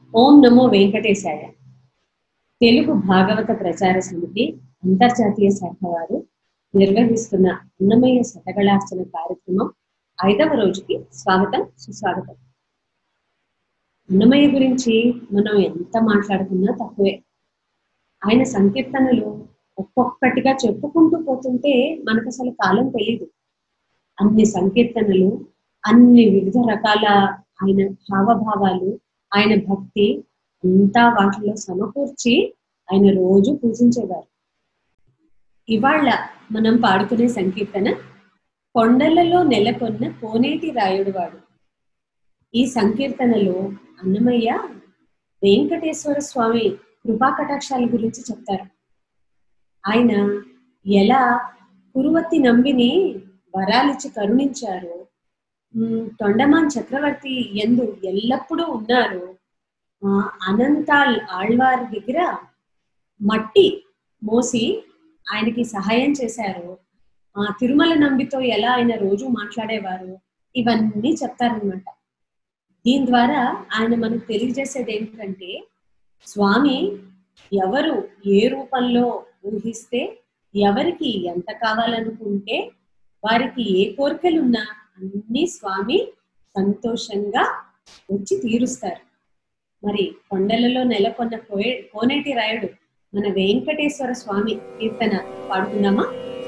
ఓం నమో వెంకటేశాయ తెలుగు భాగవత ప్రచార సమితి అంతర్జాతీయ శాఖ వారు నిర్వహిస్తున్న అన్నమయ్య శతగళార్చన కార్యక్రమం ఐదవ రోజుకి స్వాగతం సుస్వాగతం అన్నమయ్య గురించి మనం ఎంత మాట్లాడుకున్నా తక్కువే ఆయన సంకీర్తనలు ఒక్కొక్కటిగా చెప్పుకుంటూ పోతుంటే మనకు అసలు కాలం తెలీదు అన్ని సంకీర్తనలు అన్ని వివిధ రకాల ఆయన హావభావాలు ఆయన భక్తి అంతా వాటిలో సమకూర్చి ఆయన రోజు పూజించేవారు ఇవాళ మనం పాడుకునే సంకీర్తన కొండలలో నెలకొన్న కోనేటి రాయుడు వాడు ఈ సంకీర్తనలో అన్నమయ్య వెంకటేశ్వర స్వామి కృపా కటాక్షాల గురించి చెప్తారు ఆయన ఎలా కురువత్తి నంబిని వరాలిచ్చి కరుణించారు ఉమ్, తొండమాన్ చక్రవర్తి ఎందు ఎల్లప్పుడూ ఉన్నారు ఆ, అనంతాల్ ఆళ్వార్ దగ్గర మట్టి మోసి ఆయనకి సహాయం చేశారు ఆ తిరుమల నంబితో ఎలా ఆయన రోజు మాట్లాడేవారు ఇవన్నీ చెప్తారనమాట దీని ద్వారా ఆయన మనకు తెలియజేసేది ఏంటంటే స్వామి ఎవరు ఏ రూపంలో ఊహిస్తే ఎవరికి ఎంత కావాలనుకుంటే వారికి ఏ కోరికలున్నా అన్ని స్వామి సంతోషంగా వచ్చి తీరుస్తారు మరి కొండలలో నెలకొన్న కోయ కోనేటి రాయుడు మన వెంకటేశ్వర స్వామి కీర్తన పాడుకుందామా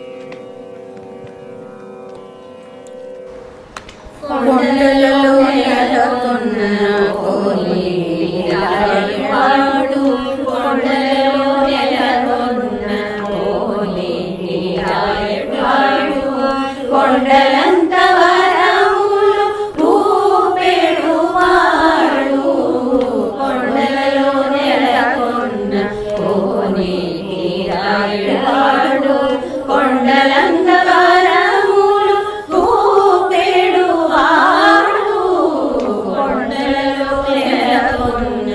కొండలలో నెలకొన్న కోనేటిరాయుడు కొండలలో నెలకొన్న కోనేటిరాయుడు కొండలంత వరములు రూపెడువాడు కొండలలో నెలకొన్న కోనేటిరాయుడు కొండలంత వరములు రూపెడువాడు కొండలలో నెలకొన్న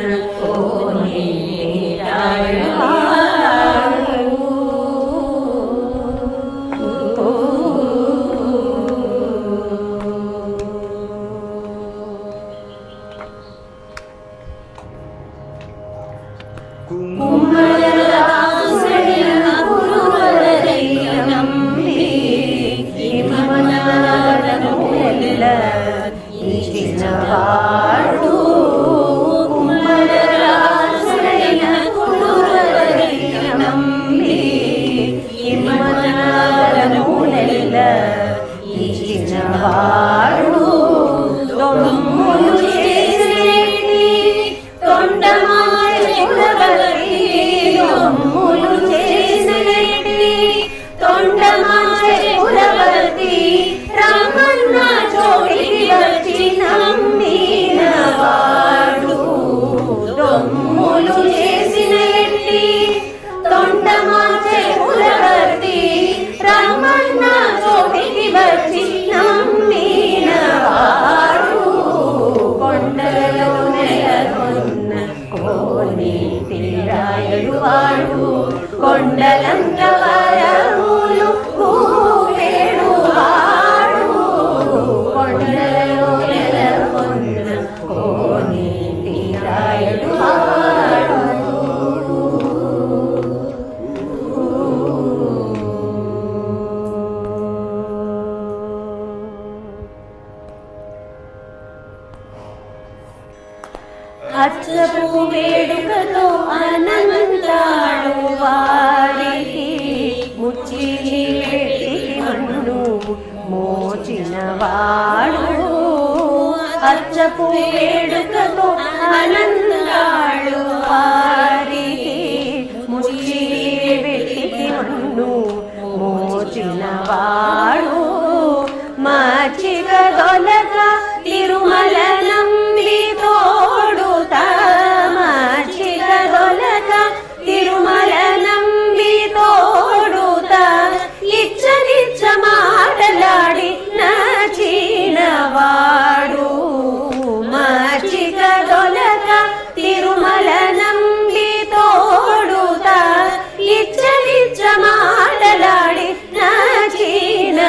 వాడు కుమ్మరాసైన కురువరైన నమ్మి ఇమ్మనారములెల్ల ఇచ్చినవాడు దొమ్ములు చేసేటి తొండమాయ కులవరి దొమ్ములు చేసేటి తొండమాయ కులవతి రమణ చోటికి వచ్చి నమ్మినవాడు దొమ్ములు చేసినట్టి తొండమాచే కులవర్తి రమణ చోటికి వచ్చి నమ్మినవాడు కొండలలో నెలకొన్న కోనేటి రాయుడు వాడు కొండలంత వరములు కూలేడు వాడు కొండలలో నెలకొన్న కోనేటి రాయుడు వాడు అచ్చపు వేడుకతో అనంతాడు వారికి ముచ్చిలి పెట్టికి మన్ను మోచిన వాడు అచ్చపు వేడుకతో అనంతాడు వారికి ముచ్చిలి పెట్టికి మన్ను మోచిన వాడు మచ్చిక దొలక తిరుమల నంబి తోడుత మచ్చిక దొలక తిరుమల నంబి తోడుత ఇచ్చ నిచ్చ మాటలాడి నచిన వాడు మచ్చిక దొలక తిరుమల నంబి తోడుత ఇచ్చ నిచ్చ మాటలాడి నచిన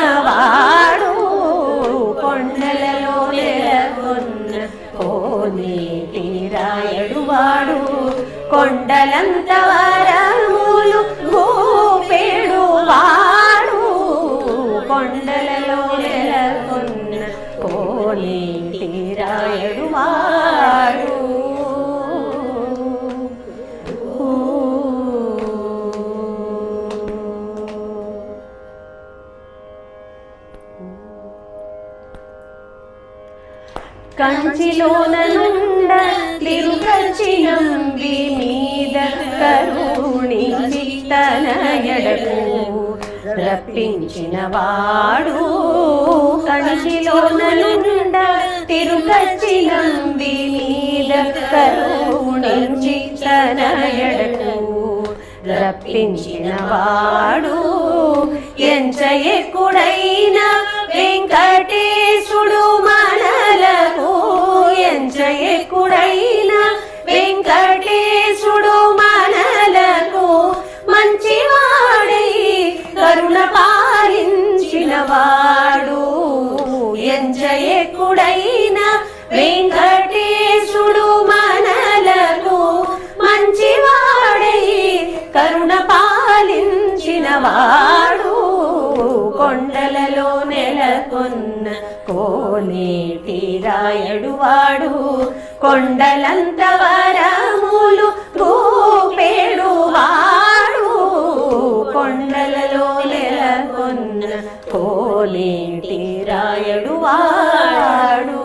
కంచిలోన నుండ తిరుగచ్చినంబి మీద కరుణించి తన ఎడకు రప్పించిన వాడు కంచిలోన నుండ తిరుగచ్చినంబి మీద కరుణించి తన ఎడకు రప్పించిన వాడు ఎంత ఎక్కుడైన వెంకటేశుడు మనలకు ఎంత ఎక్కుడైన వెంకటేశుడు మనలకు మంచివాడై కరుణ పాలించిన వాడు ఎంత ఎక్కుడైన వెంకటేశుడు మనలకు మంచివాడై కరుణ పాలించిన వాడు కొండలలో నెలకొన్న కోనేటి రాయడు వాడు కొండలంత వరములు గోపేడు వాడు కొండలలో నెలకొన్న కోనేటి రాయడు వాడు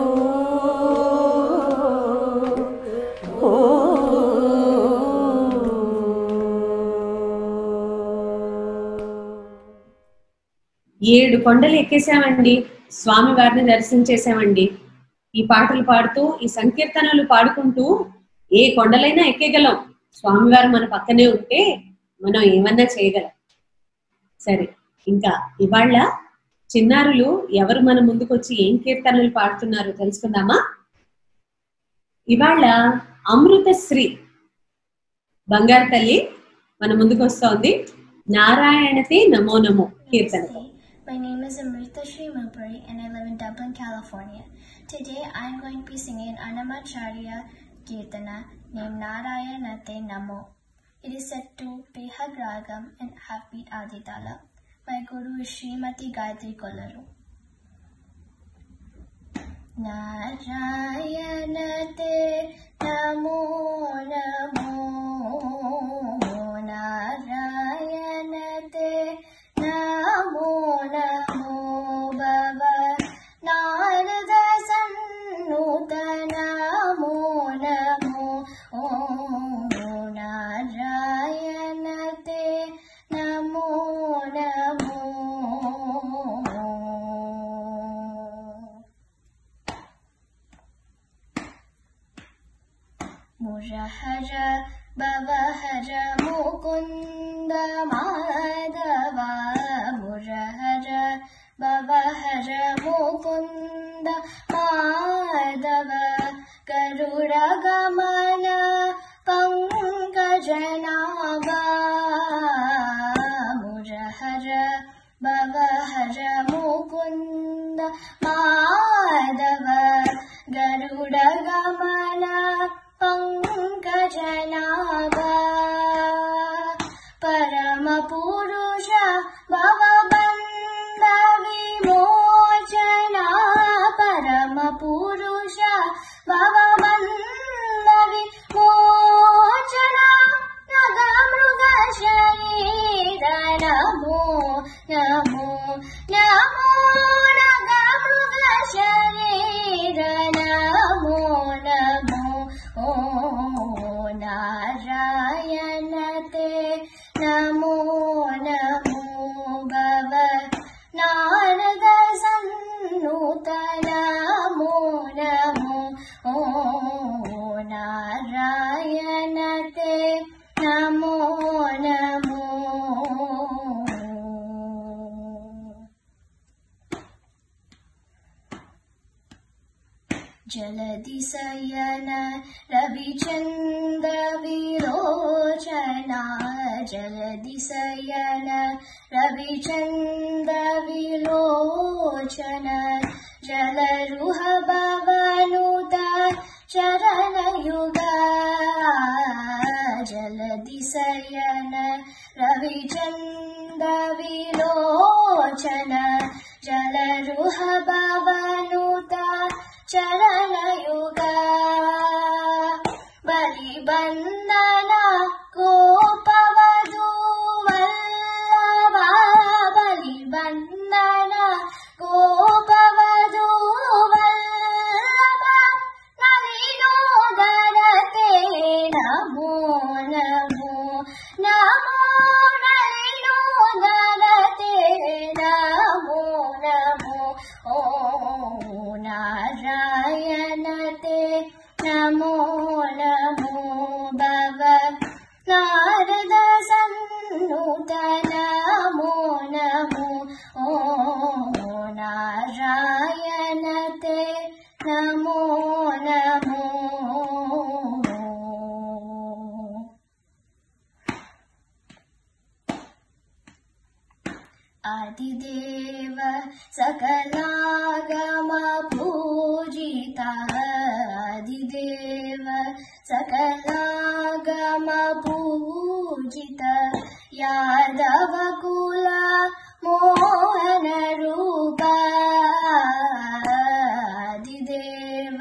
ఓ ఏడు కొండలు ఎక్కేసామండి స్వామి వారిని దర్శనం చేసామండి ఈ పాటలు పాడుతూ ఈ సంకీర్తనలు పాడుకుంటూ ఏ కొండలైనా ఎక్కేగలం స్వామివారు మన పక్కనే ఉంటే మనం ఏమన్నా చేయగలం సరే ఇంకా ఇవాళ చిన్నారులు ఎవరు మన ముందుకు వచ్చి ఏం కీర్తనలు పాడుతున్నారో తెలుసుకుందామా ఇవాళ అమృతశ్రీ బంగారు తల్లి మన ముందుకు వస్తోంది నారాయణతే నమో నమో కీర్తన My name is Amrita Sri Mupuri and I live in Dublin, California. Today I am going to be singing Anamacharya Kirtana named Narayanate Namo. It is set to Behag Ragam and Halfbeat Aditala. My guru is Srimati Gayatri Kolaru. Narayanate Namo Namo Narayanate Namo Namo Baba Narada Sannuta Namo Namo Om Narayanate Namo Namo Murahara Bhavahara Mukunda Madhava Murahara Bhavahara Mukunda Madhava Garuda Gamana Pankajanaba Murahara Bhavahara Mukunda Madhava Garuda Gamana Pankajanaba Paramapurusha Bhavabandha Vimochana Paramapurusha Bhavabandha Vimochana Nagamruga Sharira Namo Namo Namo Nagamruga Sharira Namo Namo Oh Narayanate Namo Namo Baba Narada Sannuta Namo Namo Oh Narayanate Namo Namo जलदिशयन Ravichandra Virochana जलदिशयन Ravichandra विलोचन जलरुह भवनुत चरणयुगा जलदिशयन Ravichandra विलोचन जलरुह भवनुत चरणयुगा बलिबन्धन गोपवधू वल्लभा बलिबन्धन गोपवधू वल्लभा आदिदेव सकलागमपूजित आदिदेव सकलागमपूजित यादवकुल मोहनरूप आदिदेव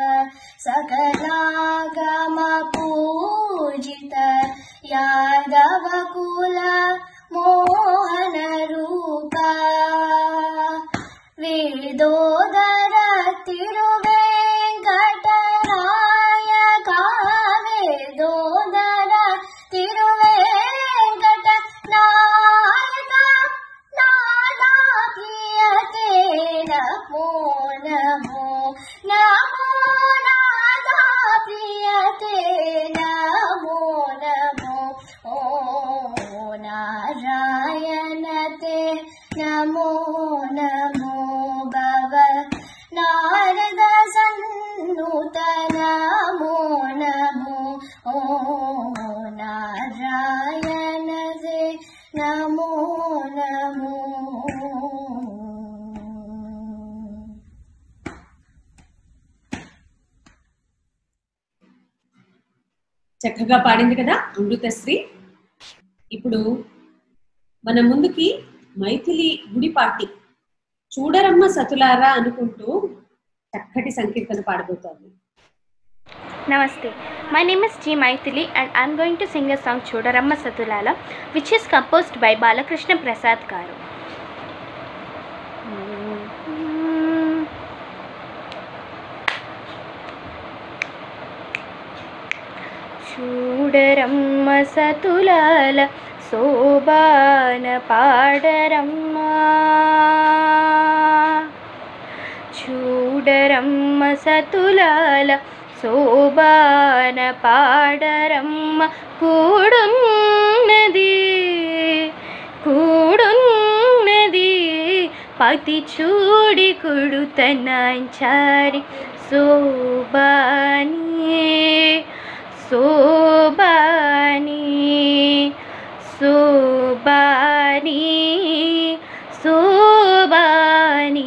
सकलागमपूजित यादवकुल मोहनरूप वेदोदर तिरुवेङ्कटनायका वेदोदर तिरुवेङ्कट नायका नादा प्रियते नमो नमो नमो नादा प्रियते नमो नमो ओ नारायण ते नमो नमो भव नारद सन्नुत नमो नमो ओ नारायण ते नमो नमो చక్కగా పాడింది కదా అమృతశ్రీ ఇప్పుడు మన ముందుకి మైథిలి గుడిపాటి చూడరమ్మ సతులారా అనుకుంటూ చక్కటి సంకీర్తన పాడబోతోంది Namaste. My name is G. Maithili and I'm going to sing a song Chodaramma Satulala which is composed by Balakrishna Prasad Garu. చూడరమ్మ సతులాల శోభాన పాడరమ్మా చూడరమ్మ సతులాల శోభాన పాడరమ్మ కూడున్నది కూడున్నది పతి చూడి కుడుతనాంచారి శోభాని శోభాని శోభాని శోభాని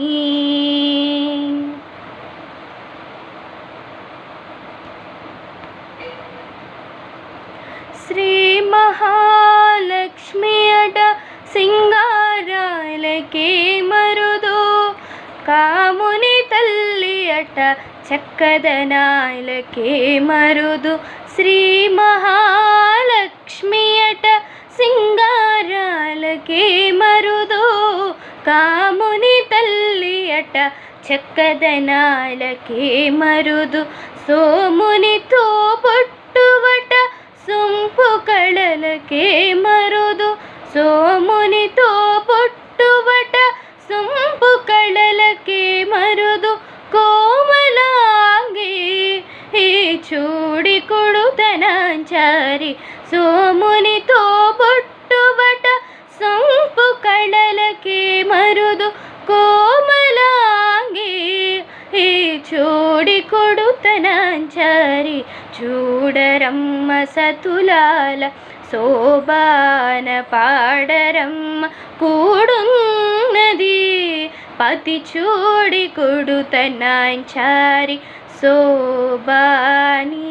శ్రీ మహాలక్ష్మి అట సింగారాలకే మరుదు కాముని తల్లి అట చక్కదనాలకే మరుదు శ్రీ మహాలక్ష్మి అట సింగారాలకే మరుదు కాముని తల్లి అట చక్కదనాలకే మరుదు సోమునితో పొట్టువట సొంపు కళలకే మరుదు సోమునితో పొట్టువట సొంపు కళలకే మరుదు కోమలాంగి ఈ చూడి కొడుతనాంచారి సోమునితో పొట్టువట సొంపు కళలకే మరుదు కోమలాంగి ఈ చూడి కొడుతనాంచారి చూడరమ్మ సతులాల శోభాన పాడరమ్మ కూడున్నది పతి చూడి కొడుతనాంచారి శోభాని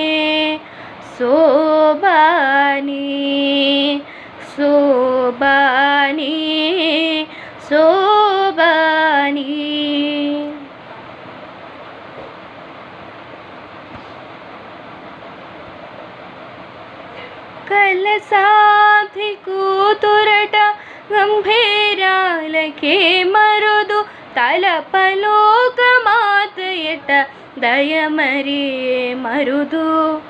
శోభాని శోభాని శోభాని కలసాధి కూతురట గంభీరాలకే మరుదు తలపలోక మాతయట దయమరి మరుదు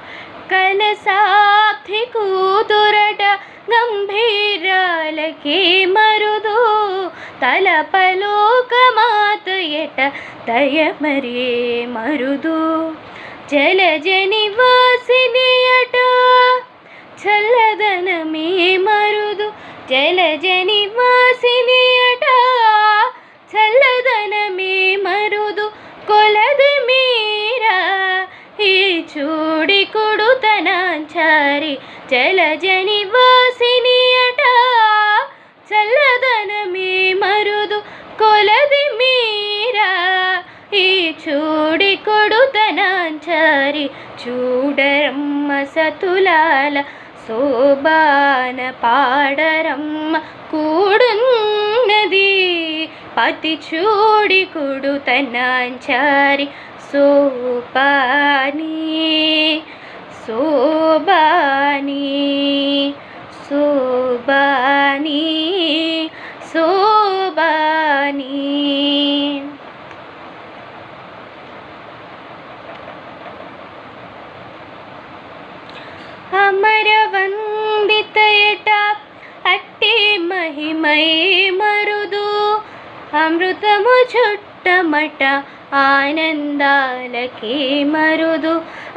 కలసాధి కూతురట గంభీరాలకే మరుదు తలపలోక మాతయట దయమరి మరుదు జలజని వాసినియట చల్లదనమే మరుదు జలజని వాసినియట చల్లదనమే మరుదు కొలది మీరా ఈ చూడి కొడుతనాంచారి జలజని వాసినియట చల్లదనమే తనాంచారి చూడరమ్మ సతులాల శోభాన పాడరమ్మ కూడున్నది పతి చూడి కుడు తనాంచారి సోపాని శోభాని శోభాని శోభాని అమరవందితయట అట్టి మహిమై మరుదు అమృతము చుట్టమట ఆనందాలకే మరుదు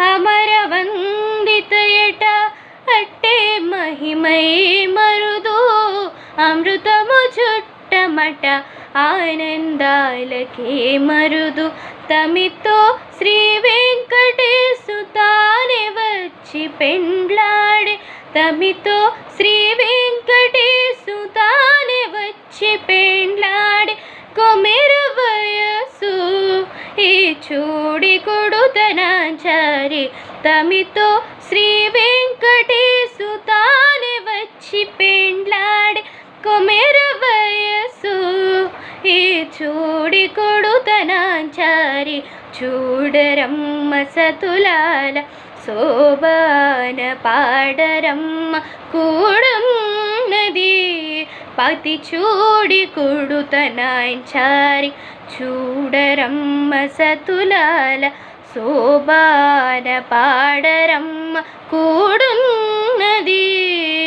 అమరవందితయట అట్టే మహిమై మరుదు అమృతము చుట్టమట ఆనందాలకే మరుదు తమితో శ్రీ వెంకటేశు తానే వచ్చి పెండ్లాడే తమితో శ్రీ వెంకటేశు తానే వచ్చి పెండ్లాడే కొమెర వయసు ఈ చూడి కొడుతనాచారి తమితో శ్రీ వెంకటేశు తానే వచ్చి పెండ్లాడే కొమెర వయసు ఈ చూడి కొడుతనాచారి చూడరమ్మ సతులాల శోభాన పాడరమ్మ కూడున్నది పతి చూడి కొడుతనాచారి చూడరమ్మ సతులాల శోభాన పాడరమ్మ కూడున్నది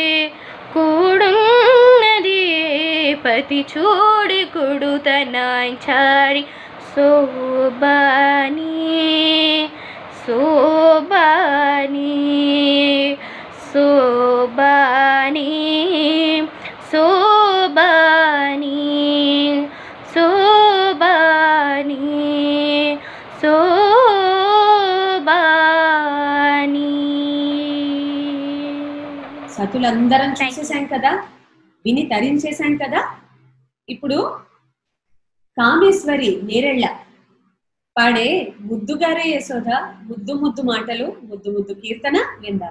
కూడున్నది పతి చూడి కొడుతనాచారి శోభాని శోభాని శోభాని శోభాని శోభాని శోభాని సతులందరం చూసేసాం కదా విని తరించేశాం కదా ఇప్పుడు కామేశ్వరి నేరెళ్ళ పాడే ముద్దుగారే యశోద ముద్దు ముద్దు మాటలు ముద్దు ముద్దు కీర్తన విందాం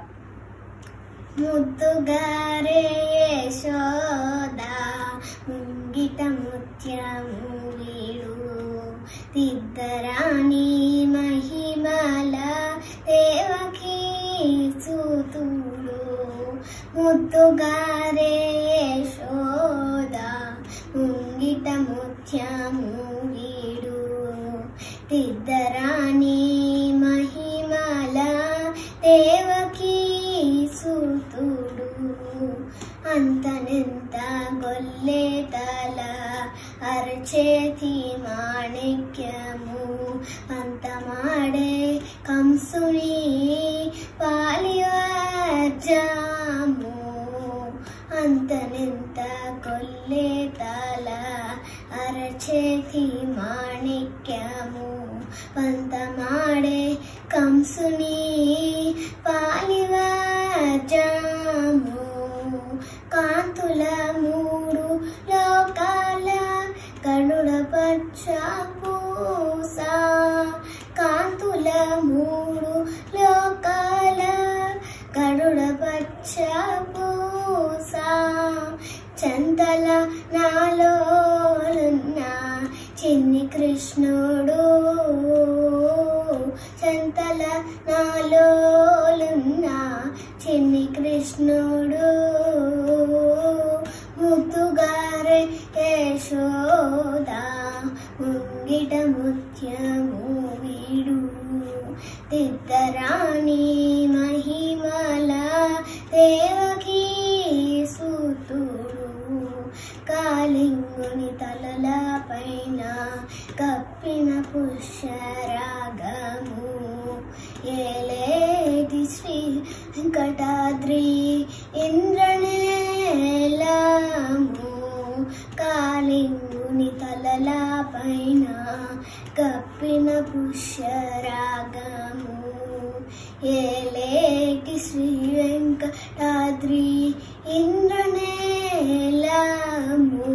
ముద్దుగారే యశోద ముంగిట ముత్యము వీడు తిద్దరాణి మహిమల దేవకి సూతుడు ముద్దుగారే యశోద ముంగిట ముత్యము వీడు తిద్దరాణి మహిమల దేవకి సూతుడు అంతనెంత గొల్లే తల అరచేతి మాణిక్యము అంత మాడే కంసుని పాలివాజాము అంతనెంత కొల్లే తల అరచేతి మాణిక్యము పంతమాడే కంసుని పాలివాజాము కాంతుల మూడు లోకాల గరుడ పచ్చ పూస కాంతుల మూడు లోకాల గరుడ పచ్చ పూస చందల నాలోనున్న చిన్ని కృష్ణుడు చంతల నాలోలున్న చిన్ని కృష్ణుడు ముద్దుగారే యశోద ముంగిట ముత్యము వీడు తిద్దరాణి మహిమల దేవకీ సూతుడు కాలింగుని తలల పైన కప్పిన పుష్యరాగము ఏలేటి శ్రీ వెంకటాద్రి ఇంద్రనేలము కాలింగుని తలల పైన కప్పిన పుష్యరాగము ఏలేటి శ్రీ వెంకటాద్రి ఇంద్రనేలము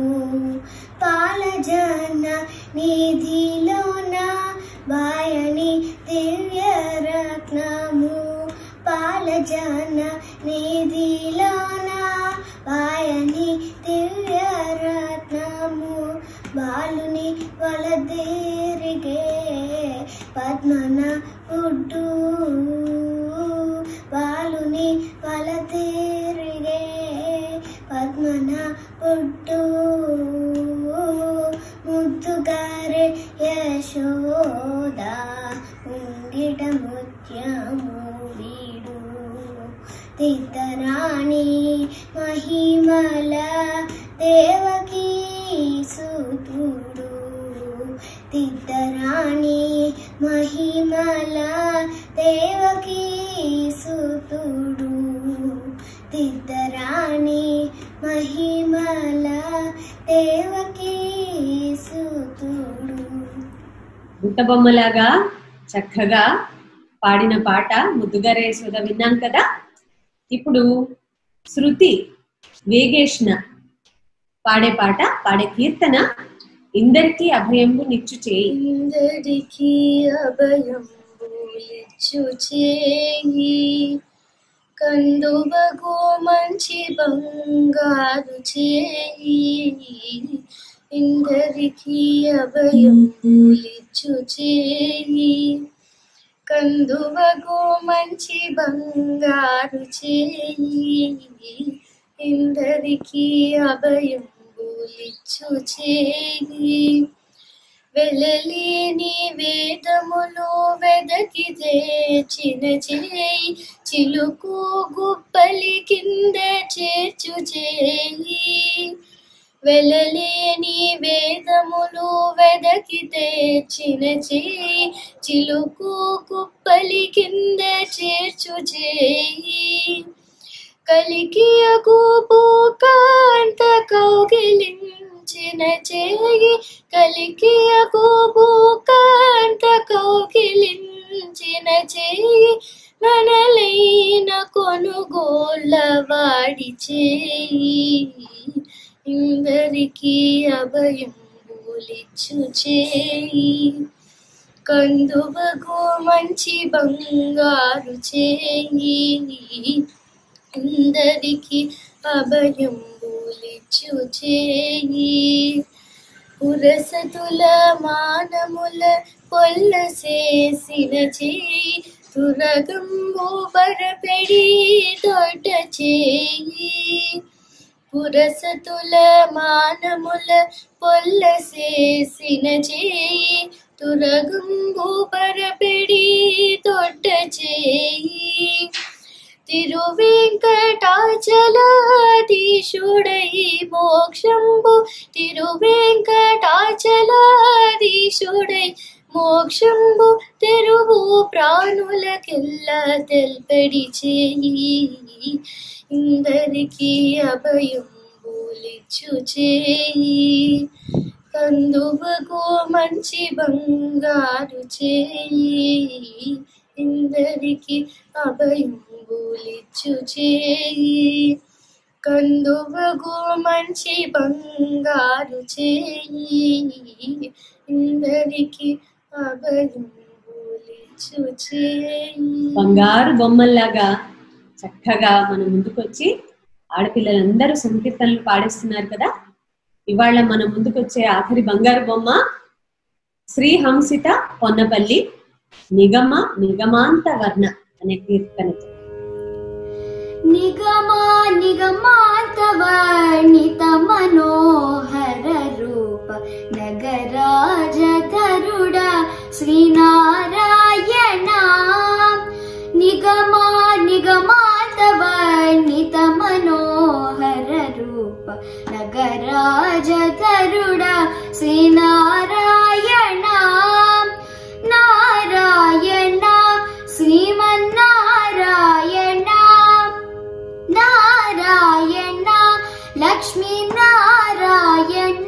పాలజన నిధిలోన బాయని దివ్య బాలుని వలదేరిగే పద్మన ఒడ్డు బాలుని వలదేరిగే పద్మన ఒడ్డు ముద్దుగారే యశోద ఉండిట ముత్యము వీడు తిద్దరాణి మహిమల దేవకీ సుతుడు తిద్దరాణి మహిమల దేవకీ సుతుడు తిద్దరాణి మహిమల దేవకీ సుతుడు బుట్టబొమ్మలాగా చక్కగా పాడిన పాట ముద్దుగారే యశోద విన్నాం కదా ఇప్పుడు శృతి వేగేష్ణ పాడే పాట పాడే కీర్తన ఇందరికీ అభయంబు నిచ్చు చేయి ఇందరికి అభయం బోలిచ్చు చేయి కందువగు మంచి బంగారు చేయి ఇందరికి అభయం బోలిచ్చు చేయి కందువగు మంచి బంగారు చేయి ఇందరికి అభయం బోలిచ్చు చేయి వెళ్ళలేని వేదములు వెదకి చేచిన చేయి చిలుకు గుప్పలి కింద చేర్చు చేయి వెళ్ళలేని వేదములు వెదకి తెచ్చిన చేయి చిలుకు కుప్పలి కింద చేర్చు చేయి కలికియకు పూకాంత కౌగిలించిన చేయి కలికియకు పూకాంత కౌగిలించిన చేయి మనలైన కొనుగోళ్ళ వాడి చేయి ఇందరికీ అభయం బోలిచ్చు చేయి కందువగు మంచి బంగారు చేయి అందరికి అభయం బోలిచ్చు చేయి పురసతుల మానముల పొల్ల చేసిన చేయి తురగంబు బరపెడి దొడ్డ చేయి పురసతుల మానముల పొల్ల చేసిన చేయి తురగంబు బరపెడి దొడ్డ చేయి తిరువెంకటాచలాధీశుడై మోక్షంబు తిరువెంకటాచలాధీశుడై మోక్షంబు తెరువు ప్రాణులకెల్లా తెల్పడి చేయి ఇందరికీ అభయం బోలిచ్చు చేయి కందువకు మంచి బంగారు చేయి ఇందరికి అభయం బోలిచ్చు చేయి కందువగు మంచి బంగారు చేయి ఇందరికి అభయం బోలిచ్చు చేయి బంగారు బొమ్మల్లాగా చక్కగా మన ముందుకొచ్చి ఆడపిల్లలందరూ సంకీర్తనలు పాడేస్తున్నారు కదా ఇవాళ మన ముందుకొచ్చే ఆఖరి బంగారు బొమ్మ శ్రీ హంసిత పొన్నపల్లి నిగమ నిగమాంత వర్ణ అనే కీర్తనతో నిగమా నిగమాంత వర్ణిత మనోహర రూప నగరాజధరుడ శ్రీనారాయణ నిగమా నిగమాంత వర్ణిత మనోహర రూప నగరాజధరుడ శ్రీనారాయణ నారాయణ శ్రీమన్నారాయణ నారాయణ లక్ష్మీ నారాయణ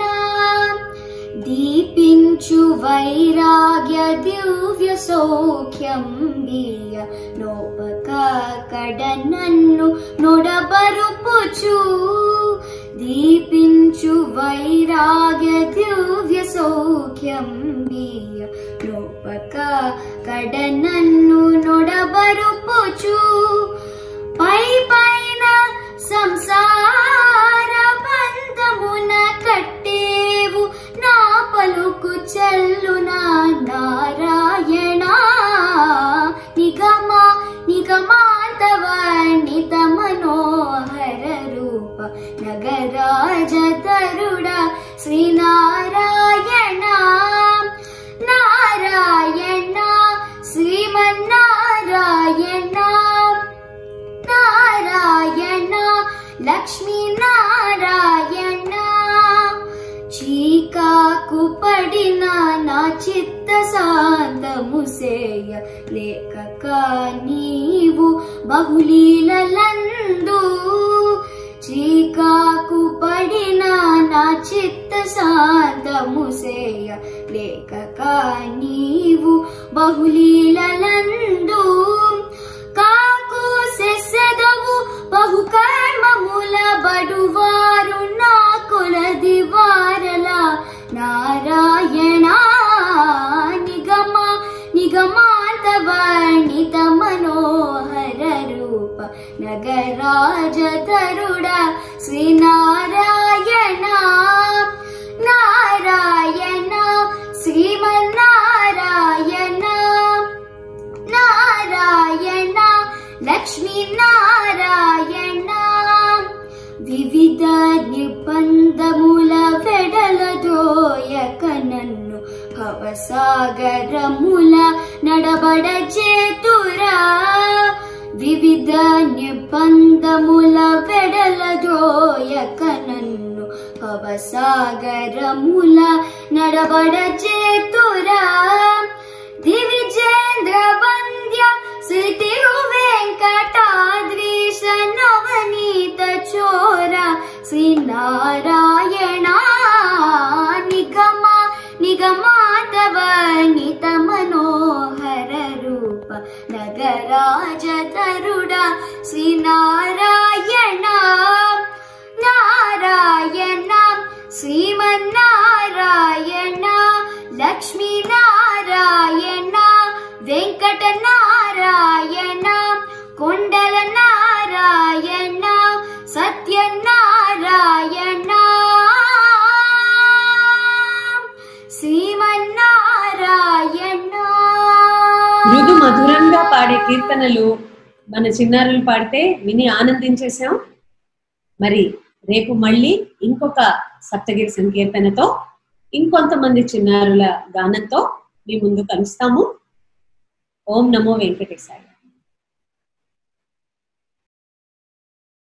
దీపించు వైరాగ్య దివ్య సౌఖ్యం బియ్య నోపక కడ నన్ను నొడబరుపుచు దీపించు వైరాగ్య దివ్య సౌఖ్యం బియ్య నోపక కడ నన్ను నొడబరుపుచు పై పైన సంసార బంధమున కట్టేవు నా శ్రీనారాయణ నారాయణ శ్రీమన్నారాయణ నారాయణ లక్ష్మీ నారాయణ చీకాకు పడిన నా చిత్త శాంతము సేయ లేక నీవు బహులీలందు చీకాకు పడిన నా చిత్త శాంతము సేయ లేక నీవు బహులీలందు కాకు సెసెదవు బహు కర్మముల బడువారు నా కులది వారల నారాయణ నిగమ నిగమాంత వర్ణిత మనోహర రూప నగరాజ తరుడ శ్రీనారాయణ నారాయణ శ్రీమన్నారాయణ నారాయణ లక్ష్మీ నారాయణ వివిధ నిబంధముల వెడలదోయక నన్ను భవసాగరముల నడబడ చేతురా వివిధ నిబంధముల వెడలదోయక నన్ను భవసాగరముల నడబడ చేతురా దివిజేంద్ర వంద్య శ్రీ తిరు వెంకటాద్రీశ నవనీత చోర శ్రీ నారాయణ నిగమ నిగమాతవర్ణిత మనోహర రూప నగరాజ తరుడ శ్రీ నారాయణ నారాయణ శ్రీమన్నారాయణ లక్ష్మీ నారాయణ వెంకట నారాయణ కొండల నారాయణ సత్యనారాయణ శ్రీమన్నారాయణ మృదు మధురంగా పాడే కీర్తనలు మన చిన్నారులు పాడితే విని ఆనందించేశాం మరి రేపు మళ్ళీ ఇంకొక సప్తగిరి సంకీర్తనతో ఇంకొంతమంది చిన్నారుల గానంతో మీ ముందు కలుస్తాము ఓం నమో వెంకటేశాయ